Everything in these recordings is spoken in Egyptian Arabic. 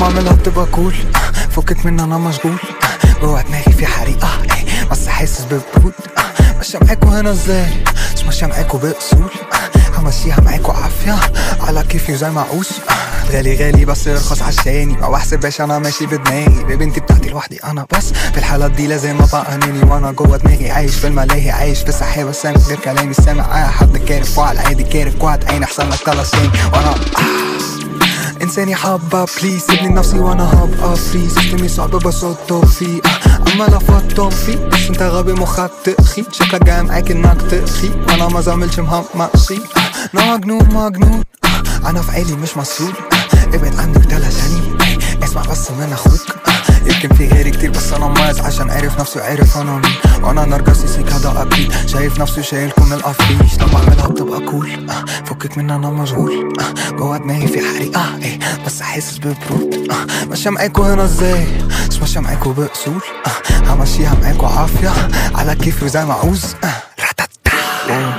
لما اعملها بتبقى كول آه، فكك من انا مشغول آه، جوا دماغي في حريقة آه، بس حاسس ببرود آه، ماشية معاكوا هنا ازاي مش ماشية معاكوا بأصول آه، همشيها معاكوا عافية على كيفي وزي ما عوز آه، غالي غالي بس يرخص عشاني ما بحسبش انا ماشي بدماغي ببنتي بتاعتي لوحدي انا بس في الحالات دي لازم ابقى اناني وانا جوا دماغي عايش في الملاهي عايش في السحابة سامع غير كلامي سامع اي حد كارف وعلى العادي كارف كوعد عين احسن لك تلاشاني وانا آه انساني حبة بليز سيبني نفسي وانا هبقى فري سيستمي صعب بصدق فيه آه، عمال افضل فيه بس انت غبي مخك تخي شكلك جاي معاك انك تخي وانا ما زعملش مهمشي آه، انا مجنون مجنون آه، انا في عيلي مش مسؤول آه، ابعد عني وتلاشاني آه، اسمع بس من اخوك آه، يمكن في غيري كتير بس انا مميز عشان عارف نفسي وعارف انا مين وانا نرجسي كده اكيد شايف نفسي شايلكم الافريش لما اعملها بتبقى كول آه، فكك من انا مشغول آه، جوا دماغي في حريقة ايه بس حاسس ببرود آه، ماشية معاكوا هنا ازاي مش ماشية معاكوا بأصول آه، همشيها معاكوا عافية على كيفي وزي ما عاوز آه، راتاتا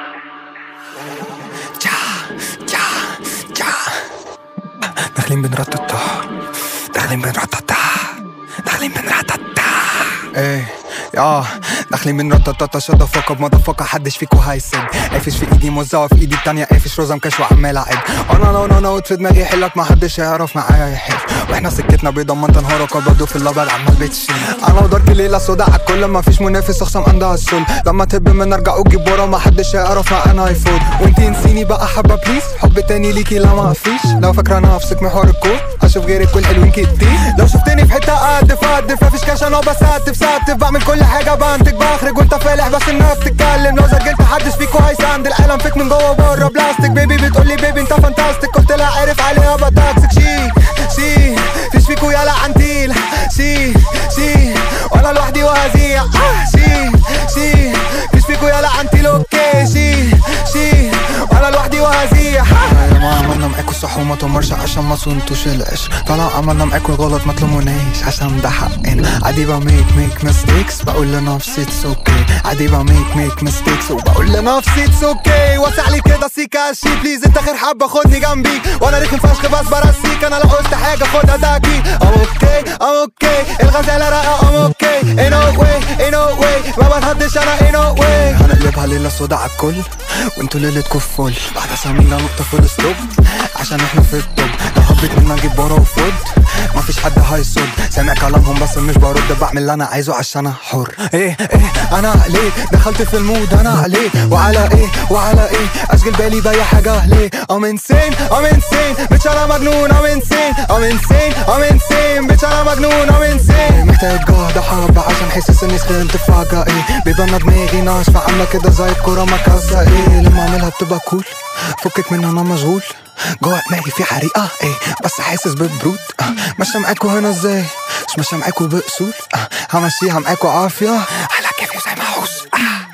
جا جا جا داخلين بنرتتا داخلين بنرتتا داخلين بنرتتا ايه اه داخلين من رتططة شut the fuck up motherfucker حدش فيكو هيسد قافش في ايدي موزعه في ايدي التانية قافش روزة مكش وعمال اعد انا لو انا نوت في دماغي حلك محدش هيعرف معايا يحل واحنا سكتنا بيضة ما انت نهارك برضه في الابد عمال بتشيل انا ودارك ليلة سودا عالكل ما فيش منافس اخصم عندها السل لما تهب من ارجع وتجيب ورا محدش هيعرف معانا يفوت وانتي نسيني بقى حبة بليز حب تاني ليكي لا ما فيش لو فاكرة نفسك محور الكون اشوف غيرك والحلوين كتير لو شفتني في حتة اقدف اقدف مفيش كاش انا بساتف ساتف بعمل كل حاجة بنتج بخرج وانت فالح بس انها بتتكلم لو سجلت محدش فيكو هيساند العالم فيك من جوه بره بلاستيك بيبي بتقولي بيبي انت فانتاستيك قلت لها عارف عليها بتاكسك شي شي فيش فيكو يالا عنتيل شي شي وانا لوحدي وهزيع آه، شي شي فيش فيكو يالا عنتيل اوكي شي شي وانا لوحدي وهزيع آه. ما عملنا معاكوا صح وما تمرش عشان ما صنتوش العش طلع عملنا معاكوا الغلط ما تلوموناش عشان ده حقنا عادي بميك ميك ميستيكس بقول لنفسي اتس اوكي عادي بميك ميك ميستيكس وبقول لنفسي اتس اوكي وسع لي كده سيكا شي بليز انت خير حبه خدني جنبي وانا رخم فشخ بس برسيك انا لو قلت حاجه خدها داكي ام اوكي ام اوكي الغزاله رايقه ام اوكي اي نو واي اي نو واي ما بتهدش انا اي نو واي هنقلبها ليله سودا عالكل وانتوا ليلتكوا فل بعد اسامينا نقطه فول ستوب عشان احنا في التوب لو حبيت منا اجيب ورا وفض مفيش حد هيصد سامع كلامهم بس مش برد بعمل اللي انا عايزه عشان انا حر ايه ايه انا ليه دخلت في المود انا عليه وعلى ايه وعلى ايه اشغل بالي باي حاجه ليه ام انسين ام انسين بيتش انا مجنون ام انسين ام انسين ام انسين بيتش انا مجنون ام انسين محتاج جهد حبه عشان حاسس اني سخنت فجاه ايه بيبقى انا دماغي ناشفه عامله كده زي الكوره مكاسه ايه لما اعملها بتبقى كول فكك من انا مشغول جوه دماغي في حريقه ايه بس حاسس ببرود آه، ماشيه معاكوا هنا ازاي مش ماشيه معاكوا باصول آه، همشيها معاكوا عافيه على كيفي زي ما عاوز آه.